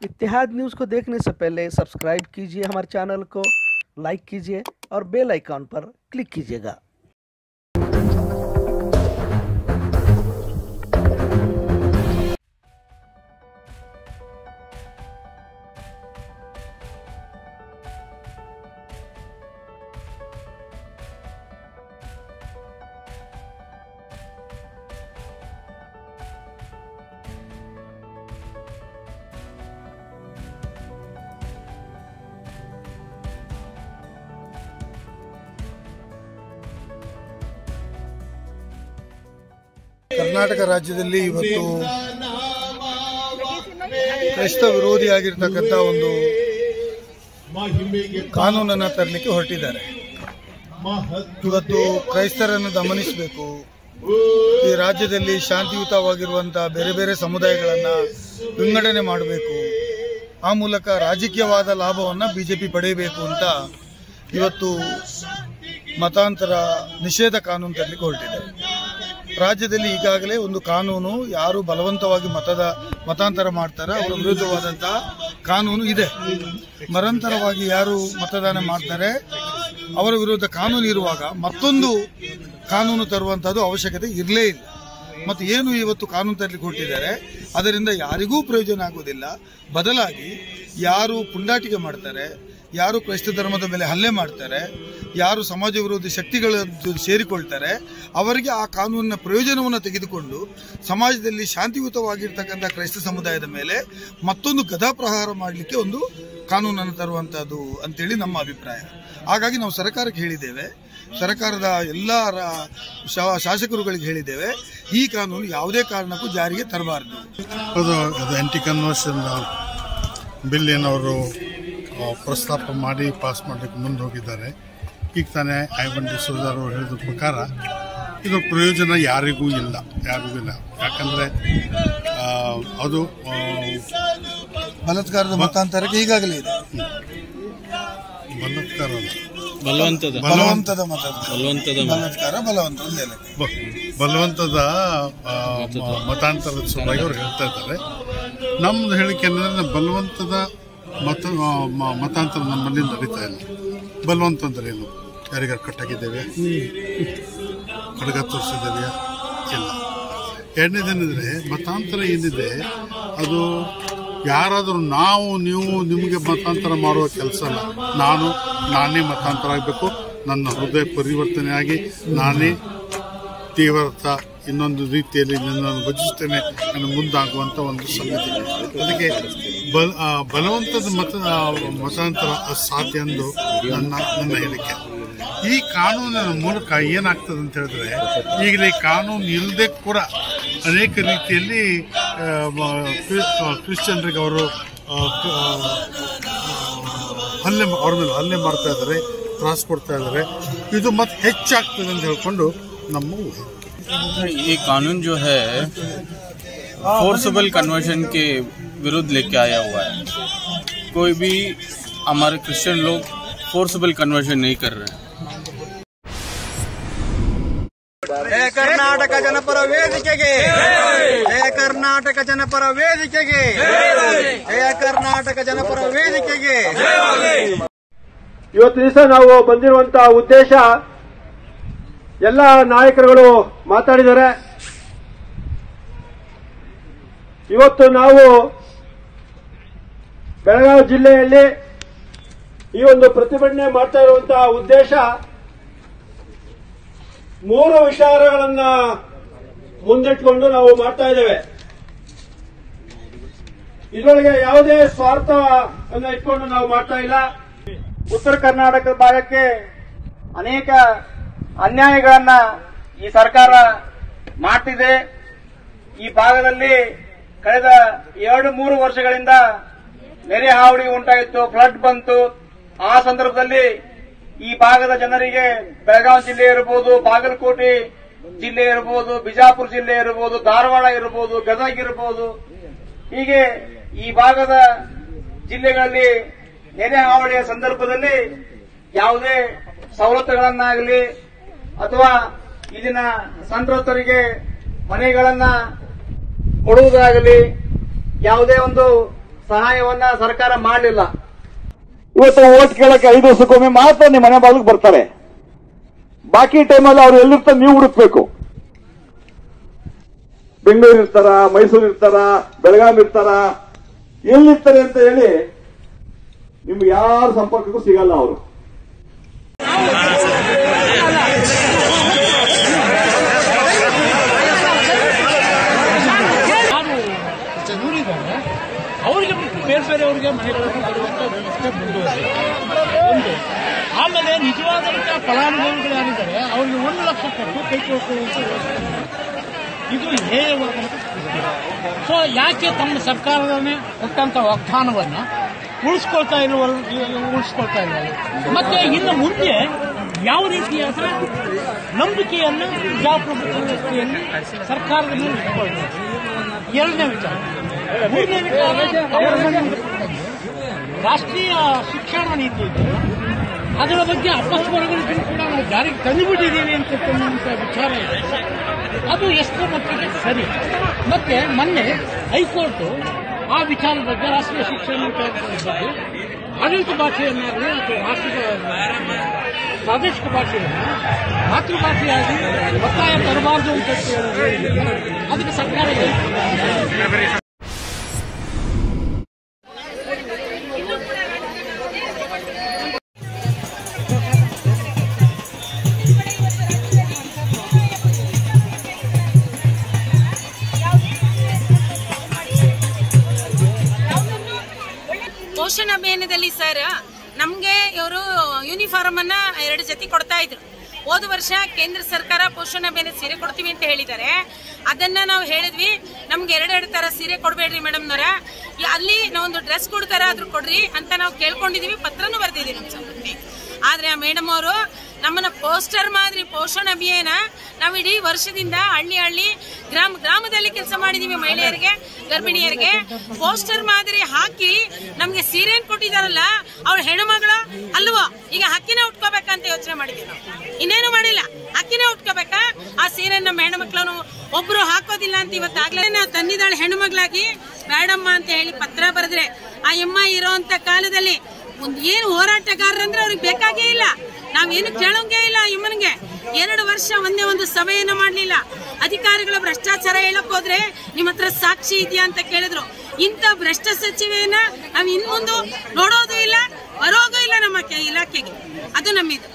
इत्तेहाद news को देखने से पहले सब्सक्राइब कीजिए हमारे चैनल को लाइक कीजिए और बेल आइकॉन पर क्लिक कीजिएगा ಕರ್ನಾಟಕ ರಾಜ್ಯದಲ್ಲಿ ಇವತ್ತು ಕ್ರೈಸ್ತ ವಿರೋಧಿಯಾಗಿರ್ತಕ್ಕಂಥ ಒಂದು ಕಾನೂನನ್ನು ತರಲಿಕ್ಕೆ ಹೊರಟಿದ್ದಾರೆ ಇವತ್ತು ಕ್ರೈಸ್ತರನ್ನು ದಮನಿಸಬೇಕು ಈ ರಾಜ್ಯದಲ್ಲಿ ಶಾಂತಿಯುತವಾಗಿರುವಂತಹ ಬೇರೆ ಬೇರೆ ಸಮುದಾಯಗಳನ್ನು ವಿಂಗಡಣೆ ಮಾಡಬೇಕು ಆ ಮೂಲಕ ರಾಜಕೀಯವಾದ ಲಾಭವನ್ನು ಬಿಜೆಪಿ ಪಡೆಯಬೇಕು ಅಂತ ಇವತ್ತು ಮತಾಂತರ ನಿಷೇಧ ಕಾನೂನು ತರಲಿಕ್ಕೆ ಹೊರಟಿದೆ ರಾಜ್ಯದಲ್ಲಿ ಈಗಾಗಲೇ ಒಂದು ಕಾನೂನು ಯಾರು ಬಲವಂತವಾಗಿ ಮತದ ಮತಾಂತರ ಮಾಡ್ತಾರೆ ಅವರ ವಿರುದ್ಧವಾದಂತಹ ಕಾನೂನು ಇದೆ ಮರಂತರವಾಗಿ ಯಾರು ಮತದಾನ ಮಾಡ್ತಾರೆ ಅವರ ವಿರುದ್ಧ ಕಾನೂನು ಇರುವಾಗ ಮತ್ತೊಂದು ಕಾನೂನು ತರುವಂತಹದ್ದು ಅವಶ್ಯಕತೆ ಇರಲೇ ಇಲ್ಲ ಮತ್ತು ಏನು ಇವತ್ತು ಕಾನೂನು ತರಲಿಕ್ಕೆ ಹೊರಟಿದ್ದಾರೆ ಅದರಿಂದ ಯಾರಿಗೂ ಪ್ರಯೋಜನ ಆಗುವುದಿಲ್ಲ ಬದಲಾಗಿ ಯಾರು ಪುಂಡಾಟಿಕೆ ಮಾಡ್ತಾರೆ ಯಾರು ಕ್ರೈಸ್ತ ಧರ್ಮದ ಮೇಲೆ ಹಲ್ಲೆ ಮಾಡ್ತಾರೆ ಯಾರು ಸಮಾಜ ವಿರೋಧಿ ಶಕ್ತಿಗಳ ಜೊತೆ ಸೇರಿಕೊಳ್ತಾರೆ ಅವರಿಗೆ ಆ ಕಾನೂನಿನ ಪ್ರಯೋಜನವನ್ನು ತೆಗೆದುಕೊಂಡು ಸಮಾಜದಲ್ಲಿ ಶಾಂತಿಯುತವಾಗಿರ್ತಕ್ಕಂಥ ಕ್ರೈಸ್ತ ಸಮುದಾಯದ ಮೇಲೆ ಮತ್ತೊಂದು ಗದಾಪ್ರಹಾರ ಮಾಡಲಿಕ್ಕೆ ಒಂದು ಕಾನೂನನ್ನು ತರುವಂಥದ್ದು ಅಂತೇಳಿ ನಮ್ಮ ಅಭಿಪ್ರಾಯ ಹಾಗಾಗಿ ನಾವು ಸರ್ಕಾರಕ್ಕೆ ಹೇಳಿದ್ದೇವೆ ಸರ್ಕಾರದ ಎಲ್ಲ ರಾ- ಶಾ- ಶಾಸಕರುಗಳಿಗೆ ಹೇಳಿದ್ದೇವೆ ಈ ಕಾನೂನು ಯಾವುದೇ ಕಾರಣಕ್ಕೂ ಜಾರಿಗೆ ತರಬಾರದು ಅದು ಅದು ಆ್ಯಂಟಿ ಕನ್ವರ್ಷನ್ ಬಿಲ್ ಏನವರು ಆ, ಪ್ರಸ್ತಾಪ ಮಾಡಿ ಪಾಸ್ ಮಾಡಲಿಕ್ಕೆ ಮುಂದೆ ಹೋಗಿದ್ದಾರೆ ಈಗ ತಾನೇ ಐವನ್ ಡಿಸೋಜರ್ ಅವರು ಹೇಳಿದ ಪ್ರಕಾರ ಇದು ಪ್ರಯೋಜನ ಯಾರಿಗೂ ಇಲ್ಲ ಯಾರಿಗೂ ಇಲ್ಲ ಯಾಕಂದರೆ ಅದು ಆ, ಬಲಾತ್ಕಾರದ ಮತಾಂತರಕ್ಕೆ ಈಗಾಗಲೇ ಇದೆ ಬಲಾತ್ಕಾರ ಅಲ್ಲ. ಬಲವಂತದ ಬಲವಂತದ ಮತ ಬಲವಂತದ ಬಲಾತ್ಕಾರ ಬಲವಂತದ ಮೇಲೆ ಬ- ಬಲವಂತದ ಆ, ಮ- ಮತಾಂತರದ ಸಲುವಾಗಿ ಅವ್ರು ಹೇಳ್ತಾ ಇದ್ದಾರೆ ನಮ್ದು ಹೇಳಿಕೆ ಏನಂದ್ರೆ ಬಲವಂತದ ಮತ ಆ, ಮ- ಮತಾಂತರ ನಮ್ಮಲ್ಲಿ ನಡೀತಾ ಇಲ್ಲ ಬಲವಂತ ಅಂದ್ರೆ ಏನು ಯಾರಿಗಾರು ಕಟ್ಟಾಗಿದ್ದೇವೆ ಖಡ್ಗ ತೋರಿಸಿದ್ದೇವೆ ಇಲ್ಲ ಎರಡನೇದೇನೆಂದರೆ ಮತಾಂತರ ಏನಿದೆ ಅದು ಯಾರಾದರೂ ನಾವು ನೀವು ನಿಮಗೆ ಮತಾಂತರ ಮಾಡುವ ಕೆಲಸ ಅಲ್ಲ ನಾನು ನಾನೇ ಮತಾಂತರ ಆಗಬೇಕು ನನ್ನ ಹೃದಯ ಪರಿವರ್ತನೆ ಆಗಿ ನಾನೇ ತೀವ್ರತ ಇನ್ನೊಂದು ರೀತಿಯಲ್ಲಿ ನನ್ನನ್ನು ಭಜಿಸ್ತೇನೆ ನನ್ನ ಮುಂದಾಗುವಂಥ ಒಂದು ಸಂಗತಿ ಅದಕ್ಕೆ ಬಲ ಆ, ಬಲವಂತದ ಮತ ಆ, ಮತಾಂತರ ಅಸಾಧ್ಯ ಎಂದು ನನ್ನ ನನ್ನ ಹೇಳಿಕೆ ಈ ಕಾನೂನಿನ ಮೂಲಕ ಏನಾಗ್ತದೆ ಅಂತ ಹೇಳಿದ್ರೆ ಈಗಲೇ ಕಾನೂನು ಇಲ್ಲದೆ ಕೂಡ ಅನೇಕ ರೀತಿಯಲ್ಲಿ ಆ, ಮ- ಕ್ರಿ- ಕ್ರಿಶ್ಚಿಯನ್ರಿಗೆ ಅವರು ಆ, ಕ- ಆ, ಹಲ್ಲೆ ಮಾ- ಅವ್ರ ಮೇಲೆ ಹಲ್ಲೆ ಮಾಡ್ತಾ ಇದ್ದಾರೆ ತ್ರಾಸ ಕೊಡ್ತಾ ಇದ್ದಾರೆ ಇದು ಮತ್ತೆ ಹೆಚ್ಚಾಗ್ತದೆ ಅಂತ ಹೇಳ್ಕೊಂಡು ನಮ್ಮ ಊಹೆ ये कानून जो है फोर्सेबल कन्वर्शन के विरुद्ध लेके आया हुआ है कोई भी हमारे क्रिश्चियन लोग फोर्सेबल कन्वर्शन नहीं कर रहे हैं ಜಯ ಕರ್ನಾಟಕ ಜನಪರ ವೇದಿಕೆಗೆ ಜಯ ಕರ್ನಾಟಕ ಜನಪರ ವೇದಿಕೆಗೆ ಜಯ ಕರ್ನಾಟಕ ಜನಪರ ವೇದಿಕೆಗೆ ಇವತ್ತು ದಿವಸ ನಾವು ಬಂದಿರುವಂತಹ ಉದ್ದೇಶ ಎಲ್ಲ ನಾಯಕರುಗಳು ಮಾತಾಡಿದ್ದಾರೆ ಇವತ್ತು ನಾವು ಬೆಳಗಾವಿ ಜಿಲ್ಲೆಯಲ್ಲಿ ಈ ಒಂದು ಪ್ರತಿಭಟನೆ ಮಾಡ್ತಾ ಇರುವಂತಹ ಉದ್ದೇಶ ಮೂರು ವಿಚಾರಗಳನ್ನ ಮುಂದಿಟ್ಕೊಂಡು ನಾವು ಮಾಡ್ತಾ ಇದ್ದೇವೆ ಇದರೊಳಗೆ ಯಾವುದೇ ಸ್ವಾರ್ಥ ಅನ್ನ ಇಟ್ಕೊಂಡು ನಾವು ಮಾಡ್ತಾ ಇಲ್ಲ ಉತ್ತರ ಕರ್ನಾಟಕ ಭಾಗಕ್ಕೆ ಅನೇಕ ಅನ್ಯಾಯಗಳನ್ನ ಈ ಸರ್ಕಾರ ಮಾಡ್ತಿದೆ ಈ ಭಾಗದಲ್ಲಿ ಕಳೆದ ಎರಡು ಮೂರು ವರ್ಷಗಳಿಂದ ನೆರೆ ಹಾವಳಿ ಉಂಟಾಯಿತು ಫ್ಲಡ್ ಬಂತು ಆ ಸಂದರ್ಭದಲ್ಲಿ ಈ ಭಾಗದ ಜನರಿಗೆ ಬೆಳಗಾವಿ ಜಿಲ್ಲೆ ಇರಬಹುದು ಬಾಗಲಕೋಟೆ ಜಿಲ್ಲೆ ಇರಬಹುದು ಬಿಜಾಪುರ ಜಿಲ್ಲೆ ಇರಬಹುದು ಧಾರವಾಡ ಇರಬಹುದು ಗದಗ ಇರಬಹುದು ಹೀಗೆ ಈ ಭಾಗದ ಜಿಲ್ಲೆಗಳಲ್ಲಿ ನೆರೆ ಹಾವಳಿಯ ಸಂದರ್ಭದಲ್ಲಿ ಯಾವುದೇ ಸವಲತ್ತುಗಳನ್ನಾಗಲಿ ಅಥವಾ ಇಲ್ಲಿನ ಸಂತ್ರಸ್ತರಿಗೆ ಮನೆಗಳನ್ನ ಕೊಡುವುದಾಗಲಿ ಯಾವುದೇ ಒಂದು ಸಹಾಯವನ್ನ ಸರ್ಕಾರ ಮಾಡಲಿಲ್ಲ ಇವತ್ತು ಓಟ್ ಕೇಳಕ್ಕೆ ಐದು ವರ್ಷಕ್ಕೊಮ್ಮೆ ಮಾತ್ರ ನಿಮ್ಮ ಮನೆ ಬಾಗಿಲಿಗೆ ಬರ್ತಾರೆ ಬಾಕಿ ಟೈಮಲ್ಲಿ ಅವ್ರು ಎಲ್ಲಿರ್ತಾರೆ ನೀವು ಹುಡುಕ್ಬೇಕು ಬೆಂಗಳೂರು ಇರ್ತಾರ ಮೈಸೂರು ಇರ್ತಾರ ಬೆಳಗಾವಿ ಇರ್ತಾರ ಎಲ್ಲಿರ್ತಾರೆ ಅಂತ ಹೇಳಿ ನಿಮ್ಗೆ ಯಾರ ಸಂಪರ್ಕಕ್ಕೂ ಸಿಗಲ್ಲ ಅವರು ಯಾರು ಊರಿದ್ದಾರೆ ಅವರಿಗೆ ಬಿಟ್ಟು ಬೇರೆ ಬೇರೆಯವರಿಗೆ ಮನೆಗಳನ್ನು ಕೊಡುವಂತ ವ್ಯವಸ್ಥೆ ಮುಂದುವರಿದೆ ಒಂದು ಆಮೇಲೆ ನಿಜವಾದಂತ ಫಲಾನುಭವಿಗಳು ಯಾರಿದ್ದಾರೆ ಅವರಿಗೆ ಒಂದು ಲಕ್ಷ ಕೊಟ್ಟು ಕೈ ತೊಳ್ಕೊಳ್ಳುವಂತ ವ್ಯವಸ್ಥೆ ಮಾಡಿದೆ. ಇದು ಹೇಯವಾದ ಸೊ ಯಾಕೆ ತಮ್ಮ ಸರ್ಕಾರದನ್ನೇ ಕೊಟ್ಟಂತ ವಾಗ್ದಾನವನ್ನ ಉಳಿಸ್ಕೊಳ್ತಾ ಇರುವ ಉಳಿಸ್ಕೊಳ್ತಾ ಇಲ್ಲ ಮತ್ತೆ ಇನ್ನು ಮುಂದೆ ಯಾವ ರೀತಿಯಾದ ನಂಬಿಕೆಯನ್ನು ಪ್ರಜಾಪ್ರಭುತ್ವ ವ್ಯವಸ್ಥೆಯಲ್ಲಿ ಸರ್ಕಾರದ ಮೇಲೆ ಇಟ್ಕೊಳ್ಬೇಕು ಎರಡನೇ ವಿಚಾರ ಮೂರನೇ ವಿಚಾರ ಗವರ್ಮೆಂಟ್ ರಾಷ್ಟ್ರೀಯ ಶಿಕ್ಷಣ ನೀತಿ ಇದೆ ಅದರ ಬಗ್ಗೆ ಅಪಸ್ವರಗಳಿಗೂ ಕೂಡ ನಾವು ಜಾರಿಗೆ ತಂದುಬಿಟ್ಟಿದ್ದೀವಿ ಅಂತಕ್ಕಂಥ ವಿಚಾರ ಇದೆ ಅದು ಎಷ್ಟು ಮಟ್ಟಿಗೆ ಸರಿ ಮತ್ತೆ ಮೊನ್ನೆ ಹೈಕೋರ್ಟ್ ಆ ವಿಚಾರದ ಬಗ್ಗೆ ರಾಷ್ಟ್ರೀಯ ಶಿಕ್ಷಣ ನೀತಿ ಬಗ್ಗೆ ಆಡಳಿತ ಭಾಷೆಯನ್ನಾಗಲಿ ಅಥವಾ ರಾಷ್ಟ್ರೀಯ ಪ್ರಾದೇಶಿಕ ಭಾಷೆಯನ್ನು ಮಾತೃಭಾಷೆಯಾಗಿ ಒತ್ತಾಯ ತರಬಾರದು ಅಂತ ಹೇಳಿದ್ರೆ ಅದಕ್ಕೆ ಸರ್ಕಾರ ಏನು ಪೋಷಣ ಅಭಿಯಾನದಲ್ಲಿ ಸರ್ ನಮ್ಗೆ ಇವರು ಯೂನಿಫಾರ್ಮ್ ಅನ್ನ ಎರಡು ಜೊತೆ ಕೊಡ್ತಾ ಇದ್ರು ಹೋದ ವರ್ಷ ಕೇಂದ್ರ ಸರ್ಕಾರ ಪೋಷಣ ಅಭಿಯಾನ ಸೀರೆ ಕೊಡ್ತೀವಿ ಅಂತ ಹೇಳಿದ್ದಾರೆ ಅದನ್ನ ನಾವು ಹೇಳಿದ್ವಿ ನಮ್ಗೆ ಎರಡೆರಡು ತರ ಸೀರೆ ಕೊಡಬೇಡ್ರಿ ಮೇಡಮ್ನವರ ಅಲ್ಲಿ ನಾವೊಂದು ಡ್ರೆಸ್ ಕೊಡ್ತಾರ ಆದ್ರೂ ಕೊಡ್ರಿ ಅಂತ ನಾವು ಕೇಳ್ಕೊಂಡಿದೀವಿ ಪತ್ರನೂ ಬರ್ದಿದ್ದೀವಿ ನಮ್ಮ ಸಂಘಟನೆ ಆದ್ರೆ ಆ ಮೇಡಮ್ ಅವರು ನಮ್ಮನ್ನ ಪೋಸ್ಟರ್ ಮಾದರಿ ಪೋಷಣ ಅಭಿಯಾನ ನಾವು ಇಡೀ ವರ್ಷದಿಂದ ಹಳ್ಳಿ ಹಳ್ಳಿ ಗ್ರಾಮ ಗ್ರಾಮದಲ್ಲಿ ಕೆಲಸ ಮಾಡಿದೀವಿ ಮಹಿಳೆಯರಿಗೆ ಗರ್ಭಿಣಿಯರಿಗೆ ಪೋಸ್ಟರ್ ಮಾದರಿ ಹಾಕಿ ನಮ್ಗೆ ಸೀರೆ ಕೊಟ್ಟಿದಾರಲ್ಲ ಅವಳ ಹೆಣ್ಮಗಳು ಅಲ್ವೋ ಈಗ ಹಕ್ಕಿನ ಉಟ್ಕೋಬೇಕಂತ ಯೋಚನೆ ಮಾಡಿದ್ವಿ ನಾವು ಇನ್ನೇನು ಮಾಡಿಲ್ಲ ಹಕ್ಕಿನ ಉಟ್ಕೋಬೇಕಾ ಆ ಸೀರೆ ನಮ್ಮ ಹೆಣ್ಮಕ್ಳನ್ನು ಒಬ್ರು ಹಾಕೋದಿಲ್ಲ ಅಂತ ಇವತ್ತಾಗ್ಲೇ ನಾವು ತಂದಿದ್ದಾಳೆ ಹೆಣ್ಮಗಳಾಗಿ ಬೇಡಮ್ಮ ಅಂತ ಹೇಳಿ ಪತ್ರ ಬರೆದ್ರೆ ಆ ಎಮ್ಮ ಇರೋಂತ ಕಾಲದಲ್ಲಿ ಒಂದ್ ಏನು ಹೋರಾಟಗಾರರಂದ್ರೆ ಅವ್ರಿಗೆ ಬೇಕಾಗೇ ಇಲ್ಲ ನಾವೇನು ಕೇಳೋಂಗೇ ಇಲ್ಲ ಇಮ್ಮನಿಗೆ ಎರಡು ವರ್ಷ ಒಂದೇ ಒಂದು ಸಭೆಯನ್ನ ಮಾಡ್ಲಿಲ್ಲ ಅಧಿಕಾರಿಗಳ ಭ್ರಷ್ಟಾಚಾರ ಹೇಳಕ್ ಹೋದ್ರೆ ನಿಮ್ಮ ಹತ್ರ ಸಾಕ್ಷಿ ಇದೆಯಾ ಅಂತ ಕೇಳಿದ್ರು ಇಂಥ ಭ್ರಷ್ಟ ಸಚಿವೆಯನ್ನ ನಾವ್ ಇನ್ ಮುಂದೆ ನೋಡೋದು ಇಲ್ಲ ಬರೋದು ಇಲ್ಲ ನಮ್ಮ ಕೆ- ಇಲಾಖೆಗೆ ಅದು ನಮ್ಮಿದು